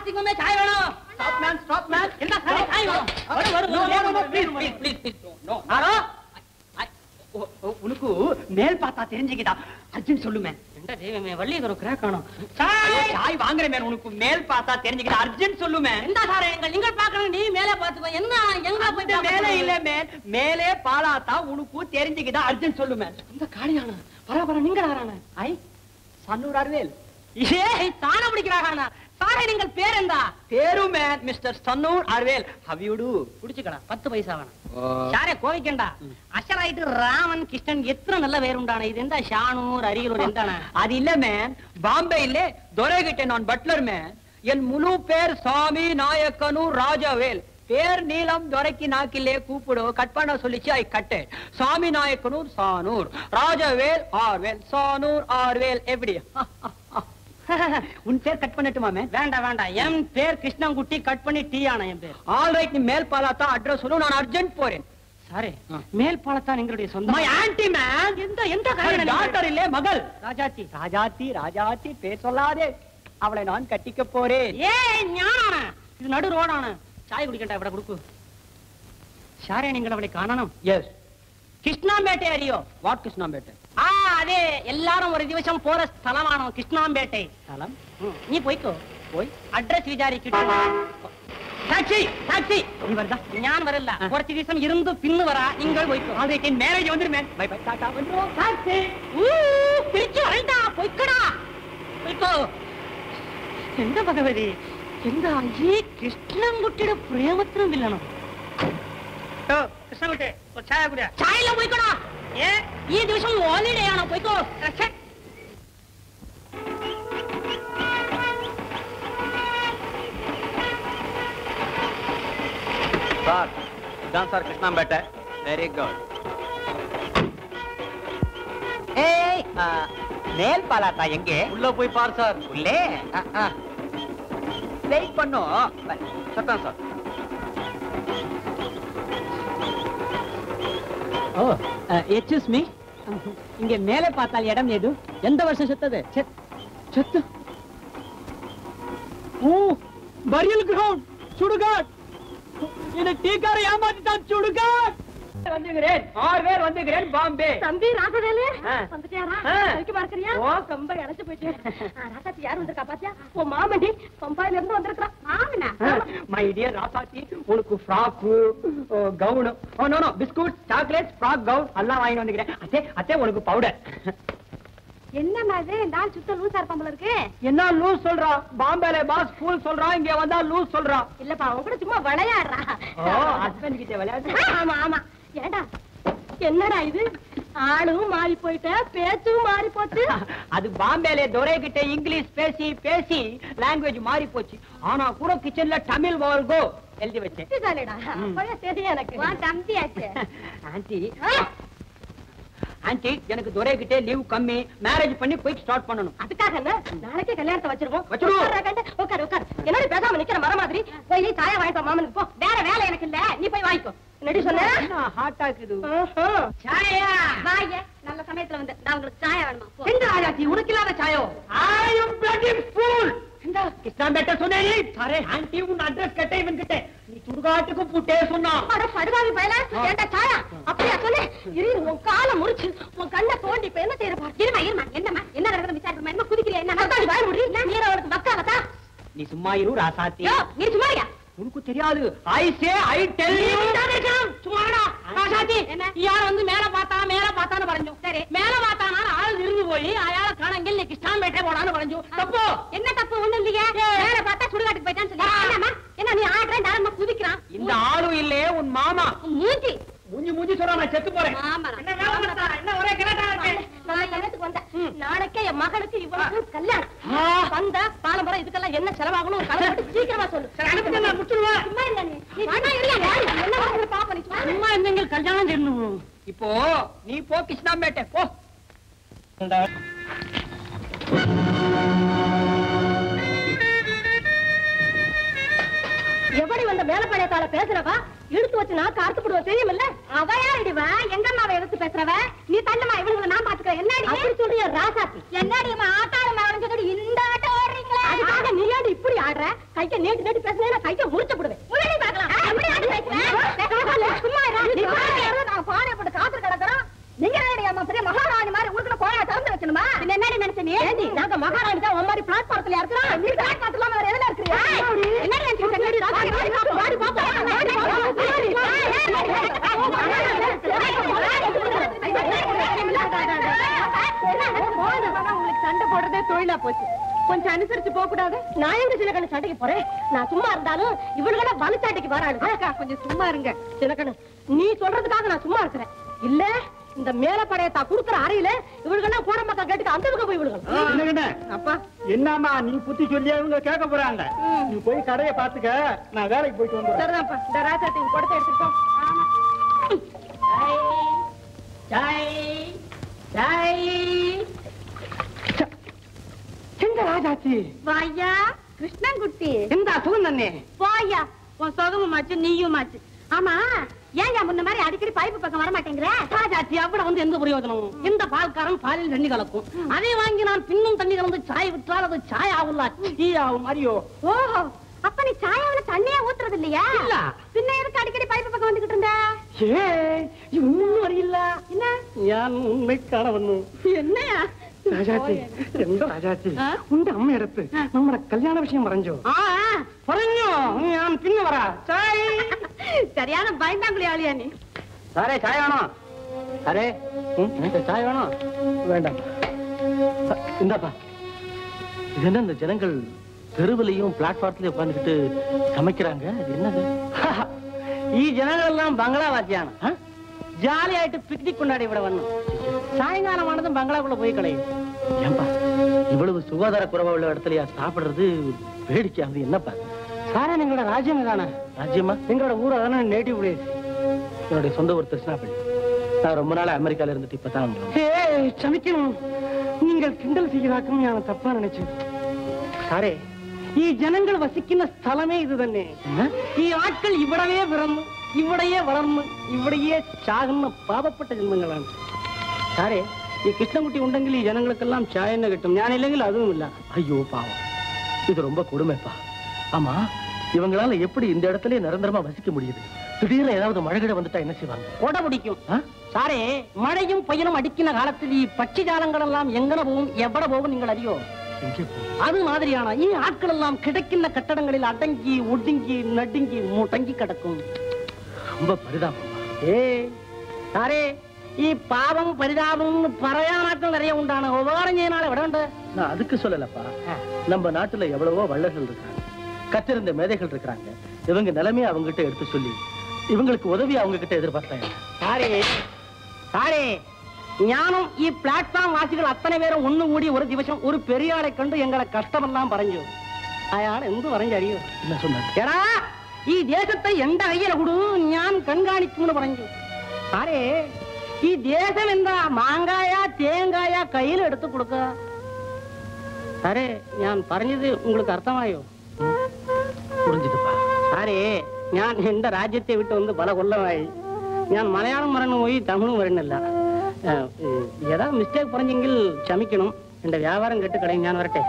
கார்த்திக் மாமே சாய் வேணும் stop man stop man என்ன சாய் சாய் வேணும் வரு வரு No, no, no, no, please, please please, please please no ஆரோ உ- உ- உனக்கு மேல் பார்த்தா தெரிஞ்சுக்கிட்டா அர்ஜுன் சொல்லுமே என்ன தெய்வமே வள்ளி ஒரு கிராக் காணோம் ஐயோ, சாய் சாய் வாங்குற மேன் உனக்கு மேல் பார்த்தா தெரிஞ்சுக்கிட்டா அர்ஜுன் சொல்லுமே எந்த சாரே எங்கள் நீங்கள் பார்க்கணும் நீ மேலே பார்த்துக்கோ என்ன எங்க போய் இந்த மேலே இல்ல மேல் மேலே பாலாத்தா உனக்கு தெரிஞ்சுக்கிட்டா அர்ஜுன் சொல்லுமே இந்த காளியான பரபர நீங்கள் ஆறான ஐ சன்னூர் அர்வேல் ஏய் தான பிடிக்கிறாங்க சாரே நீங்கள் பேர் என்ன பேரு மேன் மிஸ்டர் சன்னூர் அர்வேல் ஹவ் யூ டு குடிச்சுக்கடா பத்து பைசா வேணும் சாரே கோவிக்கண்டா அசராயிட்டு ராமன் கிருஷ்ணன் எத்தனை நல்ல பேர் உண்டான இது எந்த ஷானூர் அரியலூர் எந்தான அது இல்ல மேன் பாம்பே இல்ல துரைகிட்ட நான் பட்லர் மேன் என் முழு பேர் சாமி நாயக்கனூர் ராஜவேல் பேர் நீளம் துரைக்கு நாக்கிலே கூப்பிடு கட் பண்ண சொல்லிச்சு ஐ கட்டு சாமி நாயக்கனூர் சானூர் ராஜவேல் ஆர்வேல் சானூர் ஆர்வேல் எப்படி உன் பேர் கட் பண்ணட்டுமா மேன் வேண்டாம் வேண்டாம் என் பேர் கிருஷ்ணன்குட்டி கட் பண்ணி டீ ஆன என் பேர் ஆல் ரைட் நீ மேல் பாலாத்தா அட்ரஸ் சொல்லு நான் அர்ஜென்ட் போறேன் சாரே மேல் பாலத்தான் எங்களுடைய சொந்த மை ஆன்டி மேன் எந்த எந்த காரணம் டாக்டர் இல்லே மகள் ராஜாத்தி ராஜாத்தி ராஜாத்தி பேர் சொல்லாதே அவளை நான் கட்டிக்க போறேன் ஏய் ஞான இது நடு ரோடான சாய் குடிக்கண்டா இவட குடுக்கு சாரே நீங்கள் அவளை காணணும் எஸ் கிருஷ்ணாம்பேட்டை அறியோ வாட் கிருஷ்ணா பேட்டை ஆ அதே எல்லாரும் ஒரு திவசம் போற ஸ்தலமானோ கிருஷ்ணாம்பேட்டை സ്ഥലം ம், நீ போய்க்கோ പോയി அட்ரஸ் விசாரிக்கிட்டு டாக்ஸி டாக்ஸி நீ வருதா ഞാൻ വരില്ല കുറച്ച് ദിവസം ഇരുന്ന് പിന്ന് വരാ നിങ്ങൾ പോയിക്കോ ആദ്യത്തെ മാരേജ് വന്നിരുമേ ബൈ ബൈ ടാറ്റാ വന്നു டாக்ஸி ஊ, തിരിച്ചു വരണ്ടാ പോയിക്കടാ പോയിക്കോ എന്താ ഭഗവതി എന്താ ഈ കൃഷ്ണൻകുട്ടിയുടെ പ്രേമത്തിനും വില്ലണം കൃഷ്ണൻകുട്ടി ചായ കുടിയാ ചായല്ല പോയിക്കോടാ ഏ ഈ ദിവസം ഹോളിഡേ ആണോ പോയിക്കോ ഛെ. சார் இதான் சார் கிருஷ்ணாம்பேட்டை வெரி குட் ஏய் மேல் பாலாட்டா எங்கே உள்ள போய் பார் சார் உள்ளே வெயிட் பண்ணோம் சத்தான் சார் ஓ எக்ஸ்கூஸ் மீ இங்க மேலே பார்த்தால் இடம் ஏது எந்த வருஷம் செத்தது செத்து ஓ பரியல் கிரவுண்ட் சுடுகாட் இந்த டீக்கார ஏமாத்திட்டான் சுடுகாட் வந்துகிறேன் ஆறு பேர் வந்துகிறேன் பாம்பே தம்பி ராசவேலு ஆ. வந்துட்டியாரா ஆ. வைக்க பார்க்கறியா ஓ. ரொம்ப இழைச்சு போயிட்டு ஆ, ராசாத்தி யார் வந்திருக்கா பாத்தியா உன் மாமண்டி பம்பாயில இருந்து வந்திருக்கா மாமனா மை டியர் ராசாத்தி உனக்கு frock gown oh no no biscuit chocolate frock gown எல்லாம் வாங்கி வந்துக்கிறேன் அத்தே அத்தே உனக்கு பவுடர் என்னம்மா இது இந்த ஆள் சுத்த லூசா இருப்பாம்பல இருக்கு என்ன லூஸ் சொல்றா பாம்பேல பாஸ் ஃபூல் சொல்றான் இங்க வந்தா லூஸ் சொல்றா இல்லப்பா அவன் கூட சும்மா விளையாடுறா ஓ ஹஸ்பண்ட் கிட்ட விளையாட்டு ஆமா ஆமா ஏண்டா என்னடா இது ஆளும் மாறி போயிட்ட பேச்சும் மாறி போச்சு அது பாம்பேல துரை கிட்ட இங்கிலீஷ் பேசி பேசி லாங்குவேஜ் மாறி போச்சு ஆனா கூட கிச்சன்ல தமிழ் வால்கோ எழுதி வச்சேன் புத்திசாலிடா அப்பவே தெரியும் எனக்கு தம்பியாச்சு ஆன்ட்டி ஆன்ட்டி எனக்கு துரை கிட்ட லீவ் கம்மி மேரேஜ் பண்ணி போய் ஸ்டார்ட் பண்ணணும் அதுக்காக என்ன நாளைக்கே கல்யாணத்தை வச்சிருவோம் வச்சிருவோம். உட்கார்றா கண்டு, உட்காரு உட்காரு என்னடி பேசாம நிக்கிற மர மாதிரி போய் நீ சாயா வாங்கிட்டு வா மாமனுக்கு போ வேற வேலை எனக்கு இல்ல நீ போய் வாங்கிக்கோ என்னடி சொன்ன என்ன ஹாட் ஆக்குது சாயா வாங்க நல்ல சமயத்துல வந்து நான் உங்களுக்கு சாயா வேணுமா போ. எந்த ராஜாத்தி உனக்கு இல்லாத சாயோ ஐ அம் பிளட்டி ஃபூல் இந்த கிருஷ்ணா பேட்ட சொன்னேனே அரே ஆன்ட்டி உன் அட்ரஸ் கேட்டே இவன் கிட்ட நீ சுடுகாட்டுக்கு புட்டே சொன்னான் அட படுகாவி பயல ஏண்டா சாயா அப்படியா சொல்லு இரு இரு, உன் காலை முறிச்சு உன் கண்ணை தோண்டி இப்ப என்ன செய்யற பாரு இருமா இருமா என்னம்மா என்ன நடக்குது விசாரிக்கிறமா என்ன குதிக்கிறியா என்ன நடக்காது வாய முடி நீ அவளுக்கு மக்காவதா நீ சும்மா இரு ராசாத்தி யோ நீ சும்மா இருக்கியா உனக்கு தெரியாது ஐ சே ஐ டெல் யூ சும்மாடா ராசாத்தி என்ன? இயாள் வந்து மேல பார்த்தா மேல பார்த்தான்னு പറഞ്ഞു சரி. மேல பார்த்தானா ஆள் இருந்து போய் அயாள காணங்கில் நீ கிருஷ்ணாம்பேட்டை போடான்னு പറഞ്ഞു தப்போ என்ன தப்பு ஒண்ணு இல்லையே வேற பார்த்தா சுடுகாட்டுக்கு போயிட்டான்னு சொல்லி என்னம்மா என்ன நீ ஆடுற நான் குதிக்கிறான் இந்த ஆளும் இல்லையே உன் மாமா உன் மூஞ்சி மூஞ்சி மூஞ்சி சொல்றா நான் செத்து போறேன் ஆமா என்ன வேலை பார்த்தா? என்ன ஒரே கிராட்டா இருக்கு? நான் கிணத்துக்கு வந்தேன் நாளைக்கே என் மகளுக்கு இவ்வளவு கல்யாணம் ஆ. வந்த பாலம்பரம் இதுக்கெல்லாம் என்ன செலவாகணும் ஒரு கணக்கு போட்டு சீக்கிரமா சொல்லு சரி, அனுப்புங்க, நான் முடிச்சிடுவேன். சும்மா இல்ல நீ நீ சும்மா இல்ல யாரு என்ன வாங்குற பாப்பா நீ சும்மா இரு. சும்மா இருந்தீங்க கல்யாணம் செய்யணும் இப்போ நீ போ கிருஷ்ணாம்பேட்டை போ எப்படி வந்த மேலப்பாளையத்தால பேசுறவா இழுத்து வச்சு நான் கார்த்து போடுவோம் தெரியுமில்ல அவ யாரடிவா எங்க அம்மாவை எடுத்து பேசுறவ நீ தள்ளுமா இவனுக்கு நான் பாத்துக்கிறேன் என்னடி அப்படி சொல்றிய ராசாத்தி என்னடி ஆட்டாள மகன் சொல்லி இந்த ஆட்டம் ஆடுறீங்களா அதுக்காக நீ ஏன் இப்படி ஆடுற விளையாடுற கைக்க நீட்டு நீட்டு பேசுனேன் கைக்க முடிச்ச போடுவேன் முன்னாடி பார்க்கலாம் எப்படி ஆடி பேசுறேன் சும்மா இரு நீ பாரு நான் பானை போட்டு காத்து கிடக்குறோம் நீங்க என்ன அம்மா பெரிய மகாராணி மாதிரி உங்களுக்கு கோழை திறந்து வச்சணுமா என்னடி நினைச்ச நீ ஏண்டி நாங்க மகாராணி தான் உன் மாதிரி பிளாட்ஃபார்ம்ல இருக்கிறோம் நீ பிளாட்ஃபார்ம்ல வேற எதுல இருக்கிறீங்க என்னடி நினைச்ச என்னடி ராஜா வாடி பாப்பா உங்களுக்கு சண்டை போடுறதே தொழிலா போச்சு கொஞ்சம் அனுசரிச்சு போக கூடாது நான் எங்க சிலக்கண்ணு சண்டைக்கு போறேன் நான் சும்மா இருந்தாலும் இவளுகள வலுச்சாட்டைக்கு வராளுங்க அக்கா கொஞ்சம் சும்மா இருங்க சிலக்கண்ணு நீ சொல்றதுக்காக நான் சும்மா இருக்கிறேன் இல்ல இந்த மேலப்படைய தா குடுக்குற அறையில இவளுகெல்லாம் போற மக்கா கேட்டுக்கு அந்த பக்கம் போய் இவளுகள் என்னங்கண்ணே, அப்பா என்னம்மா நீ புத்தி சொல்லி அவங்க கேட்க போறாங்க நீ போய் கடையை பாத்துக்க நான் வேலைக்கு போயிட்டு வந்துடுறேன் சரிதான்ப்பா இந்த ராசாத்தி கொடுத்து எடுத்துக்கோ எங்க ராஜாச்சி வாயா கிருஷ்ணன்குட்டி எந்த சுகம் தண்ணே போயா உன் சொகமும் மாச்சு நீயும் மாச்சு ஆமா ஏன் முன்ன மாதிரி அடிக்கடி பைப்பு பக்கம் வர மாட்டேங்கிற ராஜாச்சி அவ்வளவு வந்து எந்த பிரயோஜனம் இந்த பால்காரன் பாலில் தண்ணி கலக்கும் அதை வாங்கி நான் பின்னும் தண்ணி கலந்து சாய் விட்டால் அது சாய் ஆகும்ல டீ ஆகும் அறியோ ஓஹோ அப்ப நீ சாயாவில தண்ணியே ஊத்துறது இல்லையா இல்ல. பின்ன எதுக்கு அடிக்கடி பைப்பு பக்கம் வந்துகிட்டு இருந்த ஏ ஒன்னும் அறியில்ல என்ன ഞാൻ ഉണ്மை കാണുന്നു என்னையா രാജാച്ചി എന്താ രാജാച്ചി ആ? ഉന്റെ അമ്മയടുത്ത് നമ്മുടെ കല്യാണ വിഷയം പറഞ്ഞോ ആ പറഞ്ഞു ഞാൻ പിന്നെ പറ ചായ சரியான பயந்தாங்குழி ஆளியா நீ സാറേ ചായ വേണോ സാറേ ഉം, ചായ വേണോ വേണ്ട இந்தாப்பா இது என்ன இந்த ஜனங்கள் தெருவிலையும் பிளாட்ஃபார்ம்லயும் உட்கார்ந்துகிட்டு சமைக்கிறாங்க அது என்னது ഈ ജനങ്ങളെല്ലാം ബംഗ്ലാവാസിയാണ് ആ? ജാലിയായിട്ട് പിക്നിക് കൊണ്ടാടി ഇവിടെ വന്നു സായങ്കാലമാണതും ബംഗ്ലാക്കുള്ള പോയി കളയും ஏன்பா இவ்வளவு சுகாதார குறைவா உள்ள இடத்துலயா சாப்பிடுறது வேடிக்கை அது என்னப்பா സാറേ നിങ്ങളുടെ രാജ്യം ഏതാണ് ராஜ்யமா നിങ്ങളുടെ ഊർ അതാണ് നേറ്റീവ് പ്ലേസ് என்னுடைய சொந்த ஊர் திருச்சினாப்பள்ளி நான் ரொம்ப நாளா அமெரிக்கால இருந்துட்டு இப்பதான் வந்தேன். ஏய் ക്ഷമിക്കണം നിങ്ങൾ കിണ്ടൽ ചെയ്താക്കും ഞാൻ തപ്പാ നനച്ചത് സാറേ ഈ ജനങ്ങൾ വസിക്കുന്ന സ്ഥലമേ ഇത് തന്നെ என்ன? ഈ ആட்കൾ ഇവിടവേ പിറന്ന് ഇവിടെയേ വളർന്ന് ഇവിടെയേ ചാകുന്ന പാവപ്പെട്ട ജന്മങ്ങളാണ് സാറേ ഈ കൃഷ്ണൻകുട്ടി ഉണ്ടെങ്കിൽ ഈ ജനങ്ങൾക്കെല്ലാം ചായ തന്നെ കിട്ടും ഞാനില്ലെങ്കിൽ അതുമില്ല ஐயோ பாவம் இது ரொம்ப கொடுமைப்பா ஆமா இவங்களால எப்படி இந்த இடத்துல நிரந்தரமா வசிக்க முடியுது திடீர்னு ஏதாவது மழைகிட வந்துட்டா என்ன செய்வாங்க കൊട പിടിക്കും ஆ? സാറേ മഴയും പയ്യനും അടിക്കുന്ന കാലത്തിൽ ഈ പക്ഷിജാലങ്ങളെല്ലാം എങ്ങനെ പോകും എവിടെ പോകും നിങ്ങൾ അറിയോ எங்கே போ അത് മാതിരിയാണ് ഈ ആட்കളെല്ലാം കിടക്കുന്ന കെട്ടിടങ്ങളിൽ അടങ്ങി ഒടുങ്ങി നടുങ്ങി മുടങ്ങി കിടക്കും ரொம்ப பரிதாபம் ഏ സാറേ ഈ പാവം പരിതാപം എന്ന് പറയാൻ ആட்கள் நிறைய உண்டாണ് ഉപകാരം ചെയ്യുന്ന ആൾ എവിടെ ഉണ്ട് நான் அதுக்கு சொல்லலப்பா நம்ம நாட்டுல எவ்வளவோ வள்ளல்கள் இருக்காங்க கற்றிருந்த மேதைகள் இருக்காங்க இவங்க நிலைமையை அவங்க கிட்ட எடுத்து சொல்லி இவங்களுக்கு உதவி அவங்க கிட்ட எதிர்பார்த்தாங்க സാറേ സാറേ ഞാനും ഈ പ്ലാറ്റ്ഫോം വാസികൾ അത്തനെ പേരും ഒന്നുകൂടി ഒരു ദിവസം ഒരു പെരിയാളെ കണ്ട് ഞങ്ങളെ കഷ്ടമെല്ലാം പറഞ്ഞു അയാൾ എന്ത് പറഞ്ഞറിയോ என்ன சொன்னாங்க എടാ ഈ ദേശത്തെ എന്റെ കയ്യില കൊടു ഞാൻ കൺകാണിക്കുമെന്ന് പറഞ്ഞു സാറേ ഈ ദേശം എന്താ മാങ്കായ തേങ്കായ കയ്യിലെടുത്ത് കൊടുക്കുക സാറേ ഞാൻ പറഞ്ഞത് உங்களுக்கு അർത്ഥമായോ புரிஞ்சுதுப்பா സാറേ ഞാൻ എന്റെ രാജ്യത്തെ വിട്ട് വന്ന് പല കൊല്ലമായി ഞാൻ മലയാളം മറന്നുപോയി തമിഴും വരുന്നില്ല ആ, ഉം, ഏതാ മിസ്റ്റേക്ക് പറഞ്ഞെങ്കിൽ ക്ഷമിക്കണം എന്റെ വ്യാപാരം കെട്ട് കളയും ഞാൻ വരട്ടെ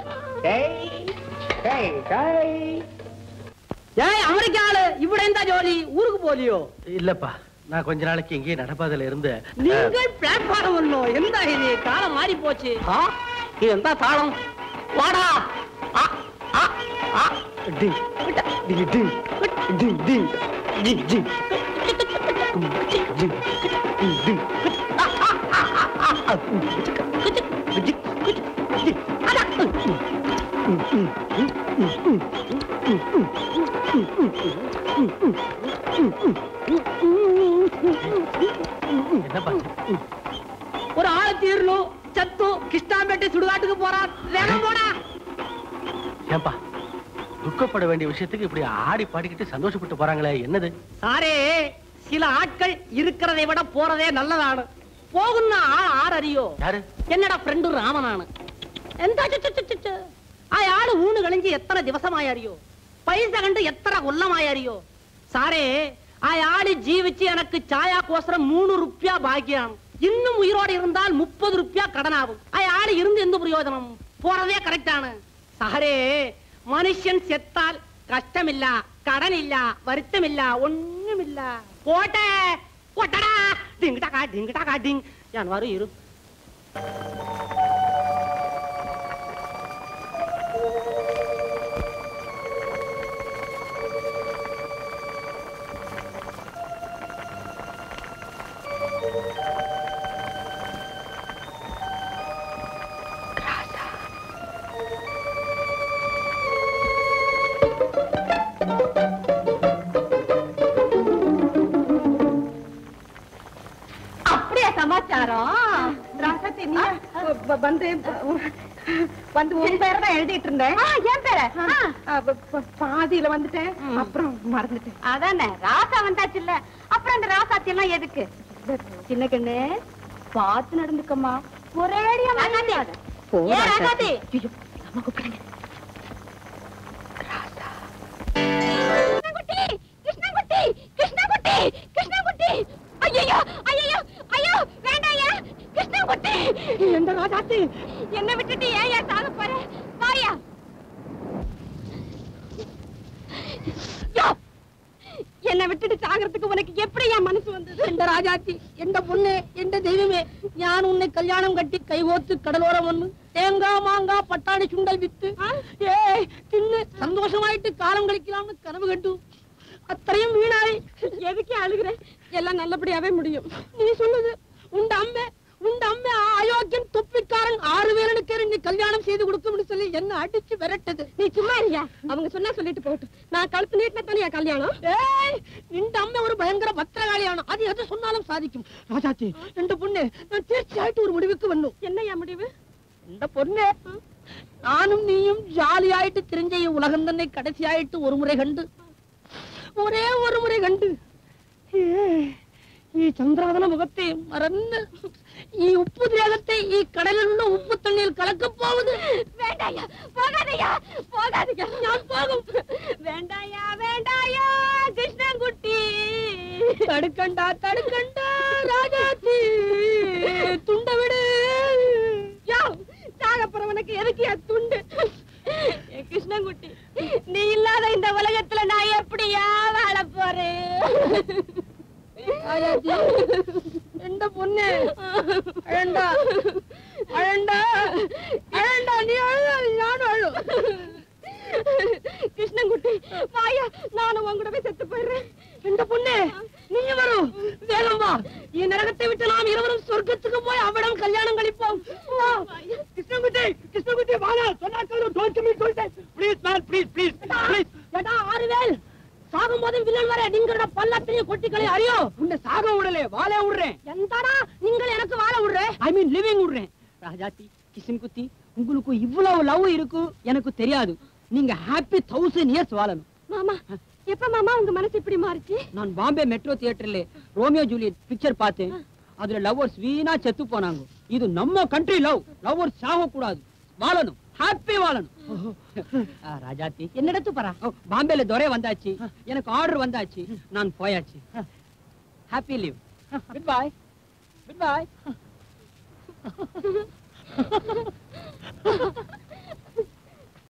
ஏய் அமெரிக்க ஆளு இவட எந்த ஜோலி ஊருக்கு போலியோ இல்லப்பா நான் கொஞ்ச நாளைக்கு இங்கேயே நடப்பாதையில இருந்து நீங்கள் பிளாட்ஃபார்ம் ஒண்ணோ எந்த இது காலம் மாறி போச்சு ஆ இது எந்த தாளம் வாடா ஆ ஆ ஆ டிங், டிங், டிங், டிங், டிங், டிங், டிங். டிங், டிங், டிங். என்னப்பா ஒரு ஆளு தீரணும் சத்து கிருஷ்ணாம்பேட்டை சுடுகாட்டுக்கு போறான் வேகம் போடா ஏன்பா துக்கப்பட வேண்டிய விஷயத்துக்கு இப்படி ஆடி பாடிக்கிட்டு சந்தோஷப்பட்டு போறாங்களே என்னது സാറേ ചില ആட்கள் இருக்கிறதை விட போறதே நல்லതാണ് പോകുന്ന ആൾ ആരറിയോ யாரு എന്നടാ ഫ്രണ്ട് രാമനാണ് എന്താ ചു, ചു, ചു, ചു, ചു. അയാള് ഊണ് കളിഞ്ച് എത്ര ദിവസമായി അറിയോ പൈസ കണ്ട് എത്ര കൊല്ലമായി അറിയോ സാറേ അയാള് ജീവിച്ച് എനക്ക് ചായാക്കോസരം മൂന്ന് റുപ്യ ബാക്കിയാണ് ഇന്നും ഉയരോടെ ഇരുന്നാൽ മുപ്പത് റുപ്യ കടനാവും അയാള് ഇരുന്ന് എന്ത് പ്രയോജനം പോറതേ കറക്റ്റ് ആണ് സാറേ மனுஷன் செத்தால் கஷ்டமில்ல கடனில்ல வருத்தமில்ல ஒண்ணுமில்ல போட்ட போட்டடா டிங்குடாக்கா டிங்குடாக்கா டிங் நான் வரும் இரு அப்படியே சமாச்சாரம் ராசாத்தி நீ வ- வந்து வந்து உன் பேரை தான் எழுதிட்டு இருந்தேன் என் பேர பாதியில வந்துட்டேன் அப்புறம் மறந்துட்டேன் அதானே ராசா வந்தாச்சு இல்ல அப்புறம் அந்த ராசாத்தி எல்லாம் எதுக்கு சின்ன கண்ணு பார்த்து நடந்துக்கம்மா ஒரேடியா ராசாத்தி அம்மா கூப்பிடுங்க கிருஷ்ணகுட்டி கிருஷ்ணகுட்டி கிருஷ்ணகுட்டி கிருஷ்ணகுட்டி ஐயோ ஐயோ ஐயோ வேண்டாயா கிருஷ்ணகுட்டி எந்த ராஜாத்தி என்ன விட்டுட்டு ஏன் ஏன் சாக போற வாயா யோ, என்னை விட்டுட்டு சாகிறதுக்கு உனக்கு எப்படி என் மனசு வந்தது எந்த ராஜாத்தி எந்த பொண்ணு எந்த தெய்வமே ஞான் உன்னை கல்யாணம் கட்டி கைகோத்து கடலோரம் ஒண்ணு தேங்காய் மாங்காய் பட்டாணி சுண்டல் வித்து ஏய் தின்னு சந்தோஷமாயிட்டு காலம் கழிக்கலாம்னு கனவு கண்டு அத்தனையும் வீணாய் எதுக்கே அழுகுற எல்லாம் நல்லபடியாவே முடியும் நீ சொல்லுது உண்ட அம்மே உண்ட அம்மே அயோக்கியன் தொப்பிக்காரன் ஆறு வேலனுக்கு நீ கல்யாணம் செய்து கொடுக்கும்னு சொல்லி என்ன அடிச்சு விரட்டுது நீ சும்மா இருக்கியா அவங்க சொன்னா சொல்லிட்டு போகட்டும் நான் கழுத்து நீட்டின தானே என் கல்யாணம் ஏய் இந்த அம்மை ஒரு பயங்கர பத்திரகாளியான அது எது சொன்னாலும் சாதிக்கும் ராஜாத்தி ரெண்டு பொண்ணு நான் தீர்ச்சியாயிட்டு ஒரு முடிவுக்கு வரணும் என்னையா முடிவு இந்த பொண்ணு நானும் நீயும் ஜாலியாயிட்டு தெரிஞ்ச உலகம் தன்னை கடைசியாயிட்டு ஒரு முறை கண்டு ஒரே ஒரு முறை கண்டு ஏ, ಈ ಚಂದ್ರಾದನ ಮುಖತ್ತೆ ಮರನ್ನ ಈ ಉಪ್ಪು ದೇಹத்தை ಈ கடலில் உப்பு தண்ணீர் கலக்கப் போவது வேண்டாயா போகாதயா போகாதயா நான் போகும் வேண்டாயா வேண்டாயா கிருஷ்ணன்குட்டி தடுக்கண்டா தடுக்கண்டா ராஜாத்தி துண்ட விடு யோ சாகப்புறவனுக்கு எதுக்கியா துண்டு ஏ கிருஷ்ணன்குட்டி நீ இல்லாத இந்த உலகத்துல நான் எப்படியா வாழ போறேன் ராஜாத்தி எந்த பொண்ணு அழண்டா அழண்டா அழண்டா நீ அழு நானும் அழு கிருஷ்ணன்குட்டி வாயா நானும் உன் கூடவே செத்து போயிடுறேன் எந்த பொண்ணு நீ வரும் வேகம் வா ഈ നരകത്തെ വിട്ട് നാം ഇരുവരും സ്വർഗத்துக்கு போய் அவடம் கல்யாணம் கழிப்போம் வா. கிருஷ்ணகுட்டி கிருஷ்ணகுட்டி வாடா சொன்னா சொல்லு don't me don't please man please please please ஏடா ஆறுவேல் சாகும் போது வில்லன் வர நீங்களோட பல்லத்திலையும் கொட்டிக்களை அறியோ உன்னை சாக விடலே வாழ விடுறேன் எந்தடா நீங்கள் எனக்கு வாழ விடுற ஐ மீன் லிவிங் விடுறேன் ராஜாத்தி கிஷன் குத்தி உங்களுக்கு இவ்வளவு லவ் இருக்கு எனக்கு தெரியாது நீங்க ஹாப்பி தௌசண்ட் இயர்ஸ் வாழணும் மாமா எப்ப மாமா உங்க மனசு இப்படி மாறுச்சு நான் பாம்பே மெட்ரோ தியேட்டர்ல ரோமியோ ஜூலியட் பிக்சர் பார்த்தேன் அதுல லவ்வர்ஸ் வீணா செத்து போனாங்க இது நம்ம கண்ட்ரி லவ் லவ்வர்ஸ் சாக கூடாது வாழணும் ஹாப்பி வாழணும் ஆ, ராஜாத்தி என்னிடத்து பரா ஓ, பாம்பேல துரை வந்தாச்சு எனக்கு ஆர்டர் வந்தாச்சு நான் போயாச்சு happy leave goodbye good பாய்